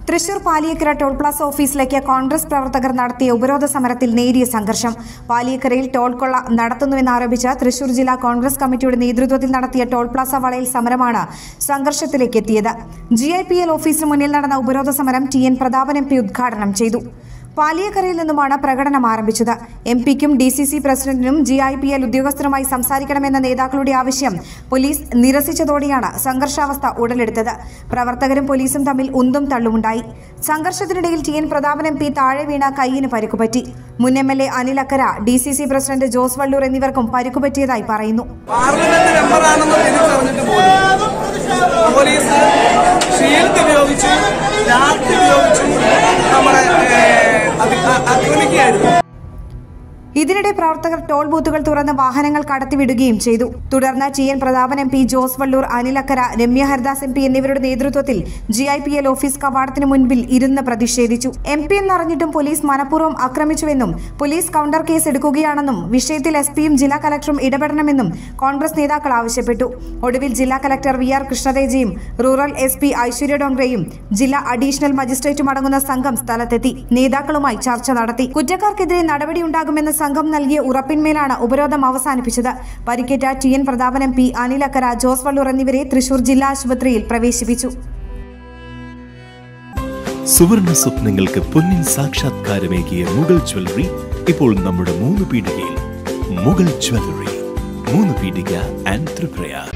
Thrissur Paliyekkara toll Plaza ഓഫീസിലേക്ക് കോൺഗ്രസ് പ്രവർത്തകർ നടത്തിയ ഉപരോധ സമരത്തിൽ നേരിയ സംഘർഷം പാലിയക്കരയിൽ ടോൾ കൊള്ള നടത്തുന്നുവെന്നാരോപിച്ച് തൃശൂർ ജില്ലാ കോൺഗ്രസ് കമ്മിറ്റിയുടെ നേതൃത്വത്തിൽ നടത്തിയ ടോൾ പ്ലാസ വളയിൽ സമരമാണ് സംഘർഷത്തിലേക്ക് എത്തിയത് ജി ഐ പി എൽ ഓഫീസിന് മുന്നിൽ നടന്ന ഉപരോധ സമരം T N Prathapan M P ഉദ്ഘാടനം ചെയ്തു പാലിയക്കരയിൽ നിന്നുമാണ് പ്രകടനം ആരംഭിച്ചത് എം പിക്കും ഡി സി സി പ്രസിഡന്റിനും ജി ഐ പി എൽ ഉദ്യോഗസ്ഥരുമായി സംസാരിക്കണമെന്ന നേതാക്കളുടെ ആവശ്യം പോലീസ് നിരസിച്ചതോടെയാണ് സംഘർഷാവസ്ഥ ഉടലെടുത്തത് പ്രവർത്തകരും പോലീസും തമ്മിൽ ഉന്തും തള്ളുമുണ്ടായി സംഘർഷത്തിനിടയിൽ T N Prathapan M P താഴെ വീണ കൈയിന് പരിക്കുപറ്റി മുൻ M L A Anil Akkara D C C president Jose Vallur എന്നിവർക്കും പരിക്കുപറ്റിയതായി പറയുന്നു പാർലമെന്റ് മെമ്പറാണെന്ന് തിരിച്ചറിഞ്ഞിട്ട് പോലും പോലീസ് ഷീൽഡ് ഉപയോഗിച്ചു ലാത്തി ഉപയോഗിച്ചു നമ്മളെ ഏഹ്, അതി- അ- ആക്രമിക്കുകയായിരുന്നു ഇതിനിടെ പ്രവർത്തകർ ടോൾ ബൂത്തുകൾ തുറന്ന് വാഹനങ്ങൾ കടത്തിവിടുകയും ചെയ്തു തുടർന്ന് T N Prathapan M P Jose Vallur Anil Akkara Ramya Haridas M P എന്നിവരുടെ നേതൃത്വത്തിൽ G I P L office കവാടത്തിന് മുൻപിൽ ഇരുന്ന് പ്രതിഷേധിച്ചു എം പി എന്നറിഞ്ഞിട്ടും പോലീസ് മനഃപൂർവ്വം ആക്രമിച്ചുവെന്നും പോലീസ് കൗണ്ടർ കേസ് എടുക്കുകയാണെന്നും വിഷയത്തിൽ എസ് പിയും ജില്ലാ കലക്ടറും ഇടപെടണമെന്നും കോൺഗ്രസ് നേതാക്കൾ ആവശ്യപ്പെട്ടു ഒടുവിൽ ജില്ലാ കലക്ടർ വി ആർ കൃഷ്ണതേജയും റൂറൽ എസ് പി ഐശ്വര്യ ഡോങ്റെയും ജില്ലാ അഡീഷണൽ മജിസ്ട്രേറ്റും അടങ്ങുന്ന സംഘം സ്ഥലത്തെത്തി നേതാക്കളുമായി ചർച്ച നടത്തി കുറ്റക്കാർക്കെതിരെ നടപടിയുണ്ടാകുമെന്ന സംഘം നൽകിയ ഉറപ്പിന്മേലാണ് ഉപരോധം അവസാനിപ്പിച്ചത് പരിക്കേറ്റ T N Prathapan M P Anil Akkara Jose Vallur എന്നിവരെ തൃശൂർ ജില്ലാ ആശുപത്രിയിൽ പ്രവേശിപ്പിച്ചു സുവർണ സ്വപ്നങ്ങൾക്ക് പൊന്നിൻ സാക്ഷാത്കാരമേകിയ മുഗൾ ജ്വല്ലറി ഇപ്പോൾ നമ്മുടെ മൂന്ന് പീടികയിൽ മുഗൾ ജ്വല്ലറി മൂന്ന് പീടിക ആൻഡ് ത്രിപ്രയാർ